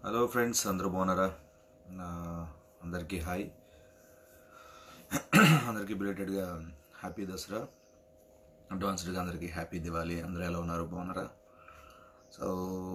Hello friends అందరూ బాగున్నారా నా అందరికీ హాయ్ అందరికీ బిలేటెడ్గా హ్యాపీ దసరా అడ్వాన్స్డ్గా అందరికీ హ్యాపీ దివాళీ అందరూ ఎలా ఉన్నారు బాగున్నారా సో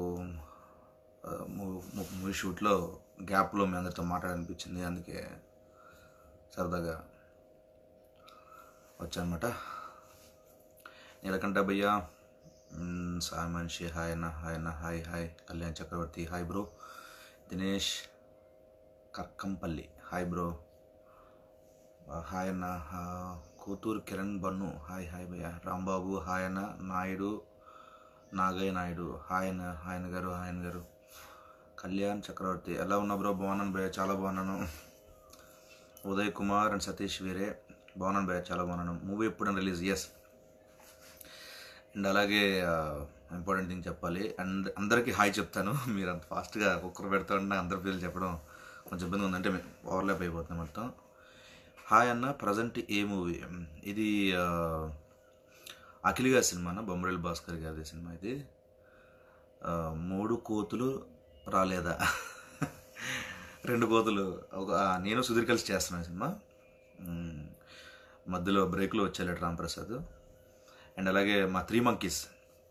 మూవీ షూట్లో గ్యాప్లో మీ అందరితో మాట్లాడనిపించింది అందుకే సరదాగా వచ్చానమాట నీలకంఠ భయ్య మ్, సాయి మనిషి హాయ్ అన్న హాయ్ అన్న hi hi Kalyan Chakravarthi hi bro Dinesh Karkampalli hi bro ఆ, హాయ్ అన్న హా, కూతూరు కిరణ్ బన్ను హాయ్ హాయ్ భయ్య రాంబాబు హాయ్ అన్న నాయుడు నాగయ్య నాయుడు హాయ్ అన్న హాయ్ అన్న గారు హాయ్ అన్న గారు కళ్యాణ్ చక్రవర్తి ఎలా ఉన్నా బ్రో బాగున్నాను భయ్య చాలా బాగున్నాను ఉదయ్ కుమార్ అండ్ సతీష్ వీరే బాగున్నాను భయ్య చాలా బాగున్నాను మూవీ ఎప్పుడు రిలీజ్ ఎస్ అండ్ అలాగే ఇంపార్టెంట్ థింగ్ చెప్పాలి అండ్ అందరికీ హాయ్ చెప్తాను మీరు అంత ఫాస్ట్గా ఒక్కరు పెడతా ఉంటే అందరి పేర్లు చెప్పడం కొంచెం ఇబ్బంది ఉందంటే ఓవర్లాప్ అయిపోతుంది మొత్తం హాయ్ అన్న ప్రజెంట్ ఏ మూవీ ఇది ఆ, అఖిల్ గారి సినిమానా బొమ్మరేల్ భాస్కర్ గారి సినిమా ఇది ఆ, మూడు కోతులు రాలేదా రెండు కోతులు ఒక ఆ, నేను సుధీర్ కలిసి చేస్తున్నాను సినిమా మ్, మధ్యలో బ్రేక్లో వచ్చేలాడు రాంప్రసాద్ అండ్ అలాగే మా త్రీ మంకీస్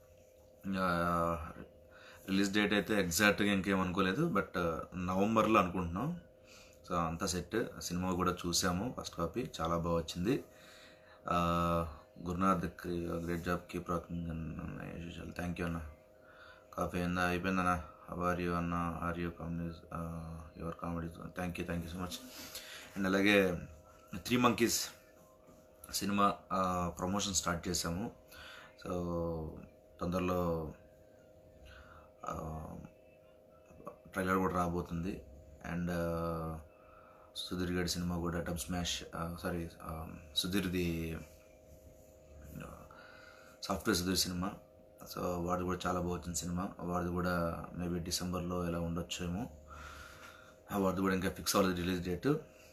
రిలీజ్ డేట్ అయితే ఎగ్జాక్ట్గా ఇంకేం అనుకోలేదు బట్ నవంబర్లో అనుకుంటున్నాం సో అంతా సెట్ సినిమా కూడా చూసాము ఫస్ట్ కాపీ చాలా బాగా వచ్చింది ఆ, Gurunath great job keep rocking thank you అన్న కాఫీ అయిందా అయిపోయిందన్న ఆర్ యూ అన్న are you comedies your comedies thank you thank you so much and అలాగే three monkeys cinema promotion start చేసాము సో తొందరలో ట్రైలర్ కూడా రాబోతుంది అండ్ సుధీర్ గడి సినిమా కూడా డబ్ స్మాష్ సారీ సుధీర్ది సాఫ్ట్వేర్ సుధీర్ సినిమా సో వాడిది కూడా చాలా బాగుంది సినిమా వాడిది కూడా మేబీ డిసెంబర్లో ఎలా ఉండొచ్చేమో వాడిది కూడా ఇంకా ఫిక్స్ అవ్వలేదు రిలీజ్ డేట్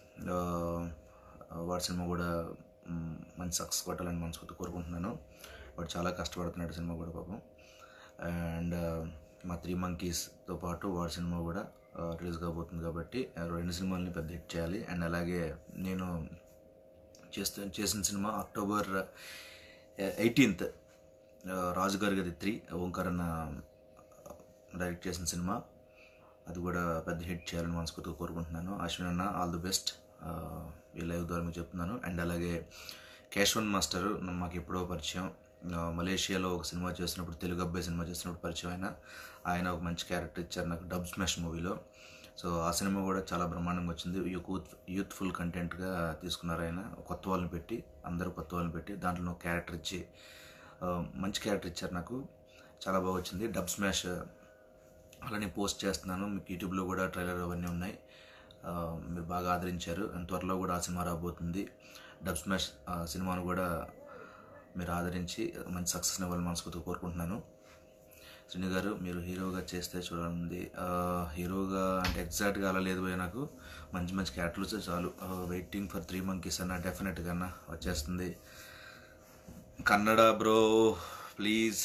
వాడి సినిమా కూడా మ్, మంచి సక్సెస్ కొట్టాలని మనస్ఫూర్తి కోరుకుంటున్నాను వాడు చాలా కష్టపడుతున్నాడు సినిమా కూడా పాపం అండ్ మా త్రీ మంకీస్తో పాటు వాడి సినిమా కూడా రిలీజ్ కాబోతుంది కాబట్టి ఆ రెండు సినిమాలని పెద్ద హిట్ చేయాలి అండ్ అలాగే నేను చేస్తే చేసిన సినిమా అక్టోబర్ ఎయిటీన్త్ రాజుగారి గది త్రీ ఓంకారన్న డైరెక్ట్ చేసిన సినిమా అది కూడా పెద్ద హిట్ చేయాలని మనస్ఫూర్తిగా కోరుకుంటున్నాను అశ్విన్ అన్న ఆల్ ది బెస్ట్ ఈ లైవ్ ద్వారా మీకు చెప్తున్నాను అండ్ అలాగే కేశవన్ మాస్టర్ మాకు ఎప్పుడో పరిచయం ఆ, మలేషియాలో ఒక సినిమా చేసినప్పుడు తెలుగు అబ్బాయి సినిమా చేసినప్పుడు పరిచయం ఆయన ఆయన ఒక మంచి క్యారెక్టర్ ఇచ్చారు నాకు డబ్ స్మాష్ మూవీలో సో ఆ సినిమా కూడా చాలా బ్రహ్మాండంగా వచ్చింది యూత్ యూత్ఫుల్ కంటెంట్గా తీసుకున్నారు ఆయన కొత్త వాళ్ళని పెట్టి అందరూ కొత్త వాళ్ళని పెట్టి దాంట్లో ఒక క్యారెక్టర్ ఇచ్చి ఆ, మంచి క్యారెక్టర్ ఇచ్చారు నాకు చాలా బాగా వచ్చింది డబ్ స్మాష్ అలా నేను పోస్ట్ చేస్తున్నాను మీకు యూట్యూబ్లో కూడా ట్రైలర్ అవన్నీ ఉన్నాయి ఆ, మీరు బాగా ఆదరించారు అండ్ త్వరలో కూడా ఆ సినిమా రాబోతుంది డబ్ స్మాష్ ఆ, సినిమాను కూడా మీరు ఆదరించి మంచి సక్సెస్ ఇవ్వాలని మనస్ఫూర్తిగా కోరుకుంటున్నాను శ్రీని గారు మీరు హీరోగా చేస్తే చూడాలంది ఆ, హీరోగా అంటే ఎగ్జాక్ట్గా అలా లేదు పోయి నాకు మంచి మంచి క్యారెక్టర్లు వస్తే చాలు వెయిటింగ్ ఫర్ త్రీ మంకీస్ అన్న డెఫినెట్గా అన్న వచ్చేస్తుంది కన్నడ బ్రో ప్లీజ్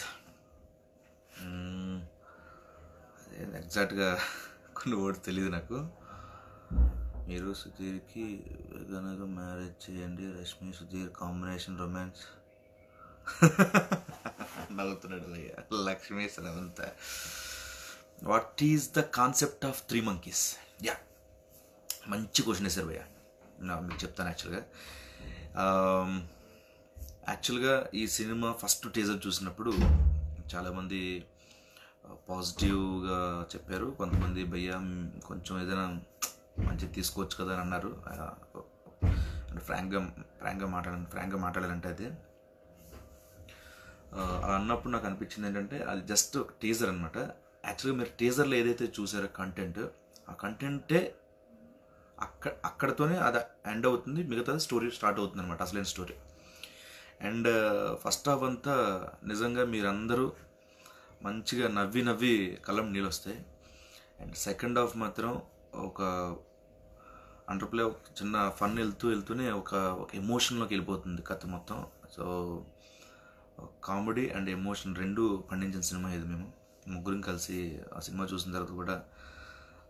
అదే ఎగ్జాక్ట్గా కొన్ని వర్డ్స్ తెలియదు నాకు మీరు సుధీర్కి కనుక మ్యారేజ్ చేయండి రష్మి సుధీర్ కాంబినేషన్ రొమాన్స్ నవ్వుతున్నాడు భయ్య లక్ష్మీ సనవంత what is the concept of three monkeys yeah మంచి క్వశ్చన్ వేశారు భయ్య నా మీకు చెప్తాను యాక్చువల్గా యాక్చువల్గా ఈ సినిమా ఫస్ట్ టీజర్ చూసినప్పుడు చాలామంది పాజిటివ్గా చెప్పారు కొంతమంది భయ్య మ్, కొంచెం ఏదైనా మంచిది తీసుకోవచ్చు కదా అని అన్నారు ఆ, అంటే ఫ్రాంక్గా ఫ్రాంక్గా మాట్లాడాలి ఫ్రాంక్గా మాట్లాడాలంటే అది ఆ, అలా అన్నప్పుడు నాకు అనిపించింది ఏంటంటే అది జస్ట్ ఒక టీజర్ అనమాట యాక్చువల్గా మీరు టీజర్లో ఏదైతే చూసారో కంటెంట్ ఆ కంటెంటే అక్కడ అక్కడతోనే అది ఎండ్ అవుతుంది మిగతాది స్టోరీ స్టార్ట్ అవుతుంది అనమాట అసలైన స్టోరీ అండ్ ఫస్ట్ హాఫ్ అంతా నిజంగా మీరందరూ మంచిగా నవ్వి నవ్వి కళ్ళం నీళ్ళు వస్తాయి అండ్ సెకండ్ హాఫ్ మాత్రం ఒక అండర్ ప్లే ఒక చిన్న ఫన్ వెళ్తూ వెళ్తూనే ఒక ఒక ఎమోషన్లోకి వెళ్ళిపోతుంది కథ మొత్తం సో కామెడీ అండ్ ఎమోషన్ రెండు పండించిన సినిమా ఇది మేము ముగ్గురం కలిసి ఆ సినిమా చూసిన తర్వాత కూడా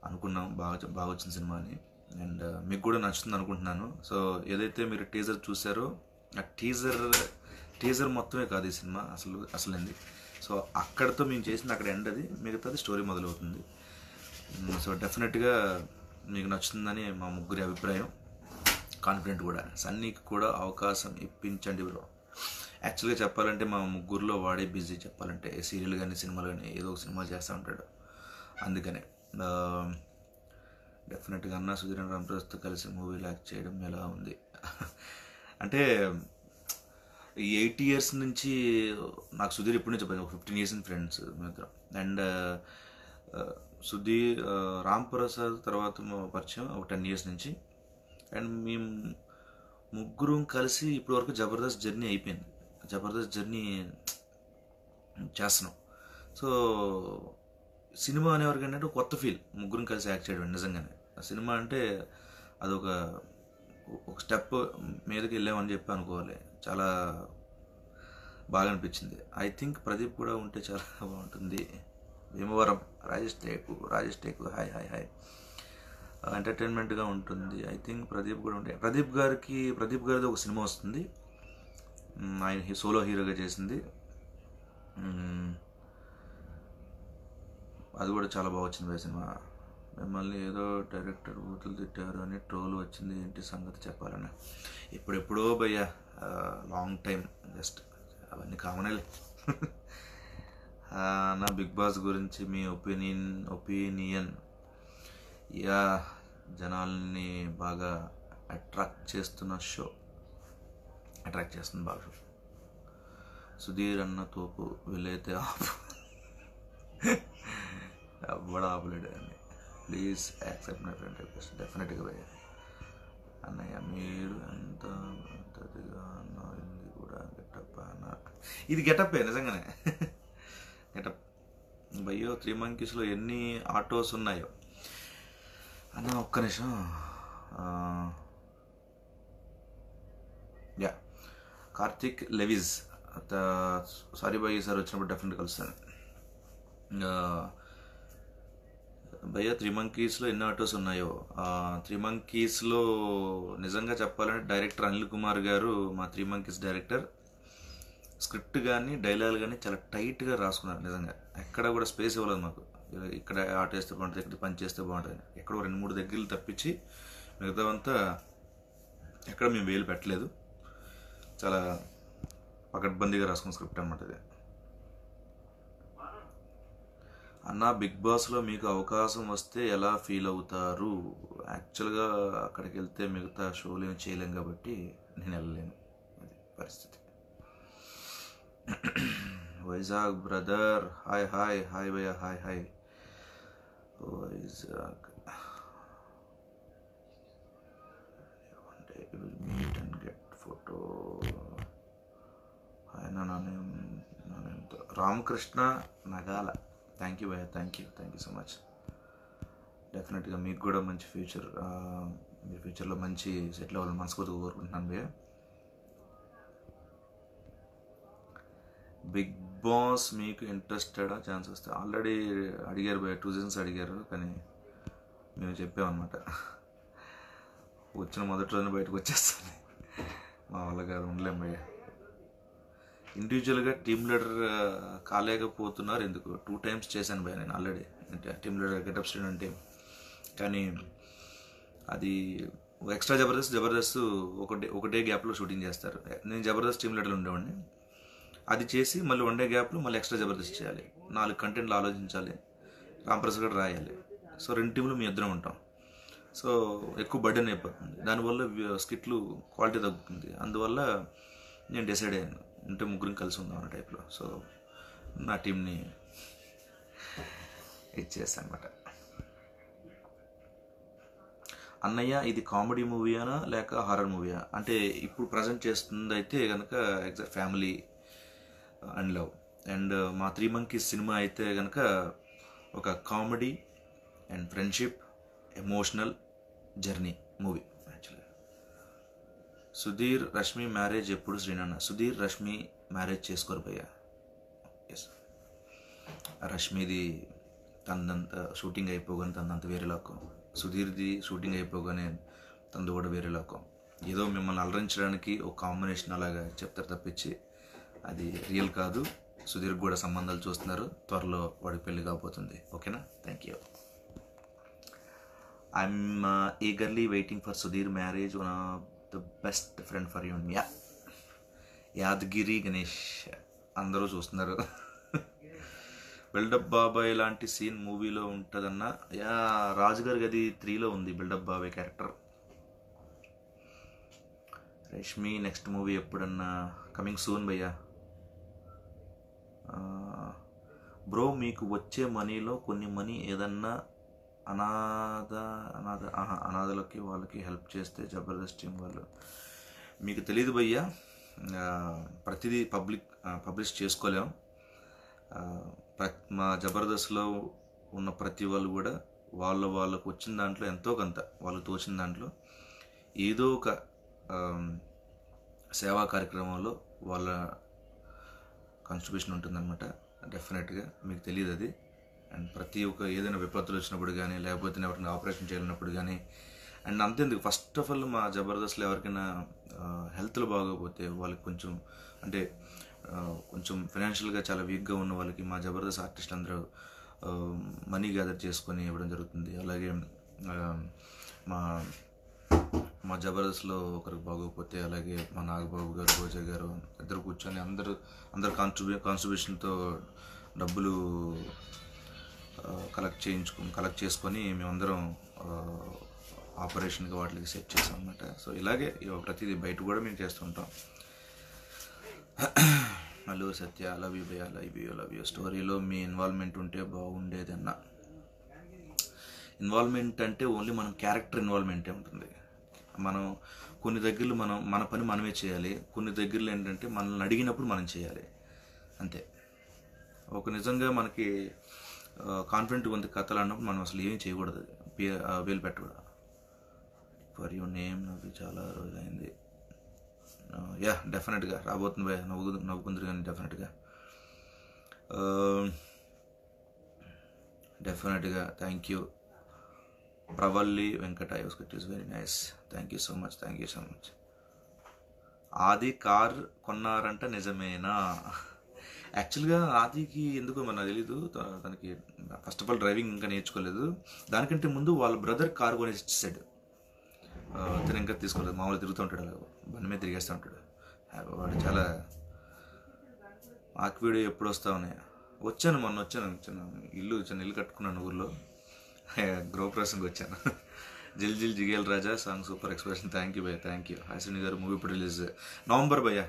అనుకున్నాం బాగా బాగా వచ్చిన సినిమా అని అండ్ మీకు కూడా నచ్చుతుంది అనుకుంటున్నాను సో ఏదైతే మీరు టీజర్ చూసారో ఆ టీజర్ టీజర్ మొత్తమే కాదు ఈ సినిమా అసలు అసలు సో అక్కడతో మేము చేసింది అక్కడ ఎండ్ అది మిగతాది స్టోరీ మొదలవుతుంది మ్, సో డెఫినెట్గా మీకు నచ్చుతుందని మా ముగ్గురి అభిప్రాయం కాన్ఫిడెంట్ కూడా సన్నీకి కూడా అవకాశం ఇప్పించండి బ్రో యాక్చువల్గా చెప్పాలంటే మా ముగ్గురులో వాడే బిజీ చెప్పాలంటే సీరియల్ కానీ సినిమాలు కానీ ఏదో ఒక సినిమా చేస్తూ ఉంటాడు అందుకనే డెఫినెట్గా అన్న సుధీరన్ రామప్రసాద్తో కలిసి మూవీ యాక్ట్ చేయడం ఎలా ఉంది అంటే ఈ ఎయిట్ ఇయర్స్ నుంచి నాకు సుధీర్ ఇప్పటి నుంచి చెప్పాను ఫిఫ్టీన్ ఇయర్స్ ఫ్రెండ్స్ మిత్రం అండ్ సుధీర్ ఆ, రామ్ ప్రసాద్ తర్వాత మా పరిచయం ఒక టెన్ ఇయర్స్ నుంచి అండ్ మేము ముగ్గురం కలిసి ఇప్పటి వరకు జబర్దస్త్ జర్నీ అయిపోయింది జబర్దస్త్ జర్నీ చేస్తున్నాం సో సినిమా అనేవారికి ఏంటంటే ఒక కొత్త ఫీల్ ముగ్గురం కలిసి యాక్ట్ చేయడం నిజంగానే ఆ సినిమా అంటే అదొక ఒక స్టెప్ మీదకి వెళ్ళామని చెప్పి అనుకోవాలి చాలా బాగా అనిపించింది ఐ థింక్ ప్రదీప్ కూడా ఉంటే చాలా బాగుంటుంది భీమవరం రాజేష్ టేకు రాజేష్ టేకు హాయ్ హాయ్ హాయ్ ఎంటర్టైన్మెంట్గా ఉంటుంది ఐ థింక్ ప్రదీప్ కూడా ఉంటే ప్రదీప్ గారికి ప్రదీప్ గారిది ఒక సినిమా వస్తుంది మ్, ఆయన హీ- సోలో హీరోగా చేసింది మ్, అది కూడా చాలా బాగా వచ్చింది ఆ సినిమా మిమ్మల్ని ఏదో డైరెక్టర్ బూతులు తిట్టారు అని ట్రోల్ వచ్చింది ఏంటి సంగతి చెప్పాలని ఇప్పుడెప్పుడో భయ్యా లాంగ్ టైం జస్ట్ అవన్నీ కామనేలే నా బిగ్ బాస్ గురించి మీ ఒపీనియన్ ఒపీనియన్ యా జనాల్ని బాగా అట్రాక్ట్ చేస్తున్న షో అట్రాక్ట్ చేస్తుంది బాగా షో సుధీర్ అన్న తోపు వీలైతే ఆపు ఎవ్వడ ఆపలేడు అని please accept my friend request డెఫినెట్గా భయ్య అన్నయ్య మీరు ఎంత పెద్దదిగా అన్నారు ఇది కూడా గెటప్ అన్న ఇది గెటప్ నిజంగానే గెటప్ భయ్యో త్రీ మంకీస్లో ఎన్ని ఆటోస్ ఉన్నాయో అన్న ఒక్క నిమిషం ఆ, యా కార్తిక్ లెవిజ్ సారీ బాయ్ సార్ వచ్చినప్పుడు డెఫినెట్ కలుస్తాను ఆ, భయ్య త్రీ మంకీస్లో ఎన్ని ఆటోస్ ఉన్నాయో ఆ త్రీ మంకీస్లో నిజంగా చెప్పాలంటే డైరెక్టర్ అనిల్ కుమార్ గారు మా త్రీ మంకీస్ డైరెక్టర్ స్క్రిప్ట్ కానీ డైలాగ్ కానీ చాలా టైట్గా రాసుకున్నారు నిజంగా ఎక్కడ కూడా స్పేస్ ఇవ్వలేదు మాకు ఇలా ఇక్కడ ఆట వేస్తే బాగుంటుంది ఇక్కడ పని చేస్తే బాగుంటుంది ఎక్కడో రెండు మూడు దగ్గరలు తప్పించి మిగతావంతా ఎక్కడ మేము వేలు పెట్టలేదు చాలా పకడ్బందీగా రాసుకున్న స్క్రిప్ట్ అనమాట ఇది అన్న బిగ్ బాస్లో మీకు అవకాశం వస్తే ఎలా ఫీల్ అవుతారు యాక్చువల్గా అక్కడికి వెళ్తే మిగతా షోలు ఏమి చేయలేం కాబట్టి నేను వెళ్ళలేను అది పరిస్థితి Vizag brother hi hi hi భయ్య hi hi Vizag One day we will meet and get photo. ఆయన నా నేమ్ నా నేమ్తో రామకృష్ణ నగాల థ్యాంక్ యూ భయ్య thank you thank you so much డెఫినెట్గా మీకు కూడా మంచి ఫ్యూచర్ మీ ఫ్యూచర్లో మంచి సెటిల్ అవ్వాలని మనస్ఫూర్తిగా కోరుకుంటున్నాను భయ్య బిగ్ బాస్ మీకు ఇంట్రెస్టెడా ఛాన్స్ వస్తే ఆల్రెడీ అడిగారు భయ్య టూ సీజన్స్ అడిగారు కానీ మేము చెప్పామన్నమాట వచ్చిన మొదటి రోజున బయటకు వచ్చేస్తాను మా వల్ల కాదు ఉండలేం భయ్య ఇండివిజువల్గా టీమ్ లీడర్ కాలేకపోతున్నారు ఎందుకు టూ టైమ్స్ చేశాను భయ్య నేను ఆల్రెడీ అంటే team leader getup student team కానీ అది ఎక్స్ట్రా జబర్దస్త్ జబర్దస్త్ ఒకటే ఒకటే గ్యాప్లో షూటింగ్ చేస్తారు నేను జబర్దస్త్ టీమ్ లీడర్ ఉండేవాడిని అది చేసి మళ్ళీ వన్ డే గ్యాప్లో మళ్ళీ ఎక్స్ట్రా జబర్దస్త్ చేయాలి నాలుగు కంటెంట్లు ఆలోచించాలి రాంప్రసాద్ కూడా రాయాలి సో రెండు టీంలు మీ ఇద్దరం ఉంటాం సో ఎక్కువ బర్డెన్ అయిపోతుంది దానివల్ల వి- స్కిట్లు క్వాలిటీ తగ్గుతుంది అందువల్ల నేను డిసైడ్ అయ్యాను ఉంటే ముగ్గురం కలిసి ఉందాం అన్న టైప్లో సో నా టీంని ఇచ్చేస్తాను అనమాట అన్నయ్య ఇది కామెడీ మూవీనా లేక హారర్ మూవీయా అంటే ఇప్పుడు ప్రజెంట్ చేస్తుంది అయితే కనుక exact family and love and మా త్రీ మంకీస్ సినిమా అయితే కనుక ఒక comedy and friendship emotional journey movie యాక్చువల్గా సుధీర్ రష్మి మ్యారేజ్ ఎప్పుడు శ్రీనన్న సుధీర్ రష్మి మ్యారేజ్ చేసుకోరు భయ్యా ఎస్ రష్మిది తనంత షూటింగ్ అయిపోగానే తనంత వేరే లోకం సుధీర్ది షూటింగ్ అయిపోగానే తనది కూడా వేరే లోకం ఏదో మిమ్మల్ని అలరించడానికి ఒక కాంబినేషన్ అలాగా చెప్తారు తప్పించి అది రియల్ కాదు సుధీర్ కూడా సంబంధాలు చూస్తున్నారు త్వరలో వాడికి పెళ్లి కాబోతుంది ఓకేనా thank you I'm eagerly waiting for Sudheer marriage one of the best friend for you yeah Yadagiri Ganesh అందరూ చూస్తున్నారు బిల్డప్ బాబాయ్ లాంటి సీన్ మూవీలో ఉంటుందన్న యా రాజుగారి గది త్రీలో ఉంది బిల్డప్ బాబాయ్ క్యారెక్టర్ రష్మి నెక్స్ట్ మూవీ ఎప్పుడన్నా కమింగ్ సూన్ భయ్యా బ్రో మీకు వచ్చే మనీలో కొన్ని మనీ ఏదన్నా అనాథ అనాథ ఆహా, అనాథలకి వాళ్ళకి హెల్ప్ చేస్తే జబర్దస్త్ టీం వాళ్ళు మీకు తెలియదు భయ్యా ఆ, ప్రతిదీ పబ్లిక్ పబ్లిష్ చేసుకోలేం ఆ, ప్ర- మా జబర్దస్త్లో ఉన్న ప్రతి వాళ్ళు కూడా వాళ్ళ వాళ్ళకు వచ్చిన దాంట్లో ఎంతో కొంత వాళ్ళకు తోచిన దాంట్లో ఏదో ఒక ఆమ్, సేవా కార్యక్రమంలో వాళ్ళ కాన్స్టిట్యూషన్ ఉంటుందన్నమాట డెఫినెట్గా మీకు తెలియదు అది అండ్ ప్రతి ఒక్క ఏదైనా విపత్తులు వచ్చినప్పుడు కానీ లేకపోతే ఎవరికైనా ఆపరేషన్ చేయాలన్నప్పుడు కానీ అండ్ అంతేందుకు ఫస్ట్ ఆఫ్ ఆల్ మా జబర్దస్త్లో ఎవరికైనా హెల్త్లో బాగోకపోతే వాళ్ళకి కొంచెం అంటే ఆ, కొంచెం ఫైనాన్షియల్గా చాలా వీక్గా ఉన్న వాళ్ళకి మా జబర్దస్త్ ఆర్టిస్టులు అందరూ మనీ గ్యాదర్ చేసుకొని ఇవ్వడం జరుగుతుంది అలాగే ఆ, మా మా జబర్దస్త్లో ఒకరికి బాగోకపోతే అలాగే మా నాగబాబు గారు రోజా గారు ఇద్దరు కూర్చొని అందరూ అందరు కాన్స్టిబ్యూ కాన్స్టిబ్యూషన్తో డబ్బులు కలెక్ట్ చేయించుకు కలెక్ట్ చేసుకొని మేమందరం ఆ, ఆపరేషన్కి వాటికి సెట్ చేసాం అనమాట సో ఇలాగే ఇవ ప్రతిదీ బయట కూడా మేము చేస్తుంటాం హలో సత్య లవ్ యూ భయ లవ్ యూ లవ్ యూ స్టోరీలో మీ ఇన్వాల్వ్మెంట్ ఉంటే బాగుండేది అన్న ఇన్వాల్వ్మెంట్ అంటే ఓన్లీ మనం క్యారెక్టర్ ఇన్వాల్వ్మెంటే ఉంటుంది మనం కొన్ని దగ్గరలో మనం మన పని మనమే చేయాలి కొన్ని దగ్గరలో ఏంటంటే మనల్ని అడిగినప్పుడు మనం చేయాలి అంతే ఒక నిజంగా మనకి కాన్ఫిడెంట్ ఉంది కథలు అన్నప్పుడు మనం అసలు ఏం చేయకూడదు పే- ఆ, వేలు పెట్టకూడదు ఫర్ యూ నేమ్ నాకు చాలా రోజులైంది యా డెఫినెట్గా రాబోతుంది భయ నవ్వు నవ్వుకుందరు కానీ డెఫినెట్గా డెఫినెట్గా thank you Pravalli Venkata it is very nice thank you so much thank you so much Aadi car కొన్నారంట నిజమేనా యాక్చువల్గా ఆదికి ఎందుకో మన నాకు తెలీదు త- తనకి ఫస్ట్ ఆఫ్ ఆల్ డ్రైవింగ్ ఇంకా నేర్చుకోలేదు దానికంటే ముందు వాళ్ళ బ్రదర్ కార్ కొనేసి ఇచ్చేసాడు ఆ, తను ఇంకా తీసుకోలేదు మామూలు తిరుగుతూ ఉంటాడు అలా బండి మీద తిరిగేస్తూ ఉంటాడు ఆ, వాడు చాలా ఆక్ వీడియో ఎప్పుడు వస్తావని వచ్చాను మొన్న వచ్చాను చిన్న ఇల్లు చిన్న ఇల్లు కట్టుకున్నాను ఊర్లో గృహప్రవేశంకి వచ్చాను Jil Jil Jigel Raja song super expression thank you భయ్య thank you Hasini garu movie ఇప్పుడు రిలీజ్ నవంబర్ భయ్య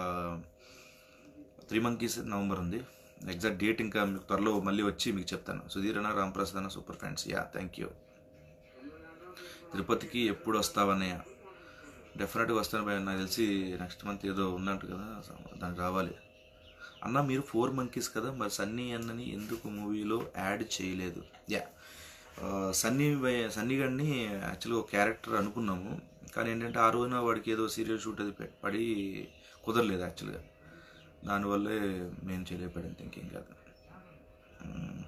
త్రీ మంకీస్ నవంబర్ ఉంది ఎగ్జాక్ట్ డేట్ ఇంకా మీకు త్వరలో మళ్ళీ వచ్చి మీకు చెప్తాను సుధీర్ అన్న రాంప్రసాద్ అన్న super friends yeah thank you తిరుపతికి ఎప్పుడు వస్తావన్నయ్య డెఫినెట్గా వస్తాను భయ్య నాకు తెలిసి నెక్స్ట్ మంత్ ఏదో ఉందంట కదా సో దానికి రావాలి అన్న మీరు ఫోర్ మంకీస్ కదా మరి సన్నీ అన్నని ఎందుకు మూవీలో యాడ్ చేయలేదు యా ఆ, సన్నీ భయ్య- సన్నీ గారిని యాక్చువల్గా ఒక క్యారెక్టర్ అనుకున్నాము కానీ ఏంటంటే ఆ రోజున వాడికి ఏదో సీరియల్ షూట్ అది పె- పడి కుదరలేదు యాక్చువల్గా దానివల్లే నేను చేయలేకపోయాను థింకింగ్ కాదు మ్మ్.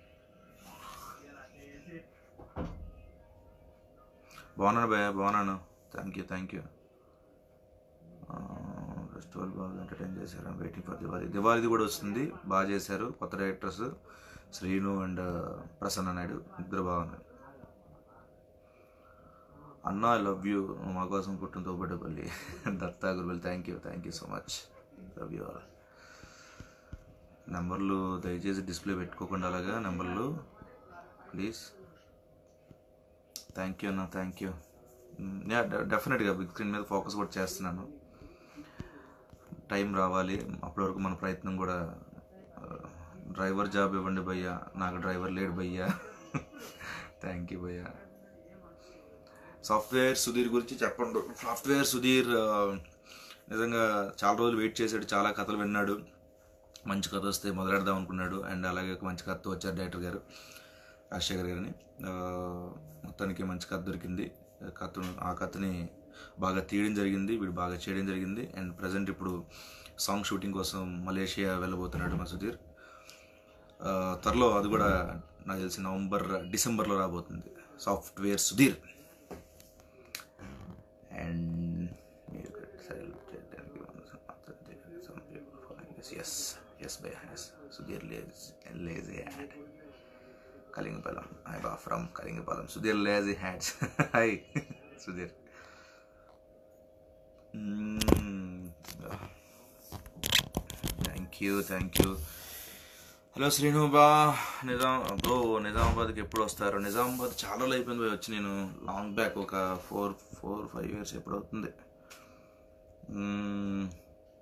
బాగున్నాను భయ్య బాగున్నాను thank you thank you festival బాగా ఎంటర్టైన్ చేశారు వెయిటింగ్ ఫర్ దివాళీ దివాళీది కూడా వస్తుంది బాగా చేశారు కొత్త డైరెక్టర్స్ శ్రీను అండ్ ప్రసన్న నాయుడు ఇద్దరు బాగున్నారు అన్న ఐ లవ్ యూ మా కోసం పుట్టిన తోబడ్డపల్లి దత్తా గురువులు thank you thank you so much love you all నెంబర్లు దయచేసి డిస్ప్లే పెట్టుకోకుండా అలాగా నెంబర్లు ప్లీజ్ థ్యాంక్ యూ అన్న థ్యాంక్ యూ యా డెఫినెట్గా బిగ్ స్క్రీన్ మీద ఫోకస్ కూడా చేస్తున్నాను టైం రావాలి అప్పటి వరకు మన ప్రయత్నం కూడా ఆ, డ్రైవర్ జాబ్ ఇవ్వండి భయ్యా నాకు డ్రైవర్ లేడు భయ్యా థ్యాంక్ యూ భయ్యా సాఫ్ట్వేర్ సుధీర్ గురించి చెప్పండి సాఫ్ట్వేర్ సుధీర్ ఆ, నిజంగా చాలా రోజులు వెయిట్ చేశాడు చాలా కథలు విన్నాడు మంచి కథ వస్తే మొదలెడదాం అనుకున్నాడు అండ్ అలాగే ఒక మంచి కథ వచ్చారు డైరెక్టర్ గారు రాజశేఖర్ గారిని ఆ, మొత్తానికి మంచి కథ దొరికింది కథ ఆ కథని బాగా తీయడం జరిగింది వీడు బాగా చేయడం జరిగింది అండ్ ప్రజెంట్ ఇప్పుడు సాంగ్ షూటింగ్ కోసం మలేషియా వెళ్ళబోతున్నాడు మా సుధీర్ ఆ, త్వరలో అది కూడా నాకు తెలిసి నవంబర్ డిసెంబర్లో రాబోతుంది సాఫ్ట్వేర్ సుధీర్ అండ్ మీరు ఎస్ ఎస్ బై ఎస్ సుధీర్ లేజ్ లేజీ హ్యాడ్ కలింగపాలెం హాయ్ బా ఫ్రమ్ కలింగపాలెం సుధీర్ లేజీ హ్యాడ్స్ hi Sudheer thank you thank you hello Srinu బా నిజాం బ్రో నిజామాబాద్కి ఎప్పుడు వస్తారు నిజామాబాద్ చాలా రోజులు అయిపోయింది పోయి వచ్చి నేను లాంగ్ బ్యాక్ ఒక ఫోర్ ఫోర్ ఫైవ్ ఇయర్స్ ఎప్పుడు అవుతుంది మ్మ్.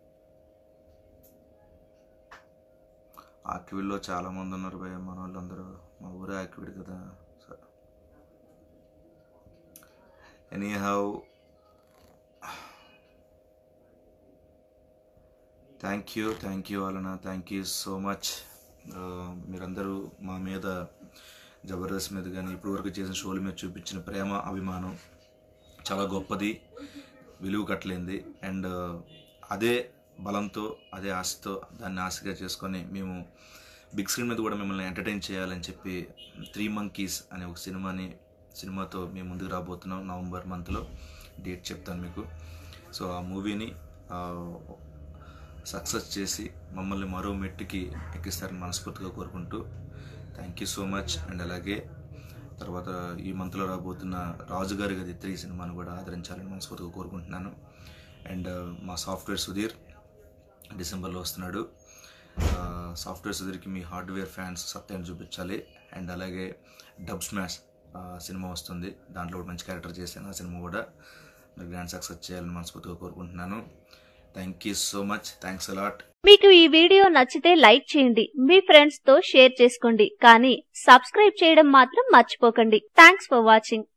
ఆక్విడ్లో చాలా మంది ఉన్నారు భయ మన వాళ్ళందరూ మా ఊరే ఆక్విడ్ కదా anyhow thank you thank you అలనా థ్యాంక్ యూ సో మచ్ మీరందరూ మా మీద జబర్దస్త్ మీద కానీ ఇప్పటివరకు చేసిన షోల మీద చూపించిన ప్రేమ అభిమానం చాలా గొప్పది విలువ కట్టలేంది అండ్ అదే బలంతో అదే ఆశతో దాన్ని ఆశగా చేసుకొని మేము బిగ్ స్క్రీన్ మీద కూడా మిమ్మల్ని ఎంటర్టైన్ చేయాలని చెప్పి త్రీ మంకీస్ అనే ఒక సినిమాని సినిమాతో మేము ముందుకు రాబోతున్నాం నవంబర్ మంత్లో డేట్ చెప్తాను మీకు సో ఆ మూవీని సక్సెస్ చేసి మమ్మల్ని మరో మెట్టుకి ఎక్కిస్తారని మనస్ఫూర్తిగా కోరుకుంటూ thank you so much and అలాగే తర్వాత ఈ మంత్లో రాబోతున్న రాజుగారి గది త్రీ సినిమాను కూడా ఆదరించాలని మనస్ఫూర్తిగా కోరుకుంటున్నాను అండ్ మా సాఫ్ట్వేర్ సుధీర్ డిసెంబర్లో వస్తున్నాడు ఆ, సాఫ్ట్వేర్ సుధీర్కి మీ హార్డ్వేర్ ఫ్యాన్స్ సత్యాన్ని చూపించాలి అండ్ అలాగే డబ్ స్మాష్ ఆ, సినిమా వస్తుంది దాంట్లో కూడా మంచి క్యారెక్టర్ చేశాను ఆ సినిమా కూడా మీరు గ్రాండ్ సక్సెస్ చేయాలని మనస్ఫూర్తిగా కోరుకుంటున్నాను thank you so much thanks a lot మీకు ఈ వీడియో నచ్చితే లైక్ చేయండి మీ ఫ్రెండ్స్ తో షేర్ చేసుకోండి కానీ సబ్స్క్రైబ్ చేయడం మాత్రం మర్చిపోకండి థ్యాంక్స్ ఫర్ వాచింగ్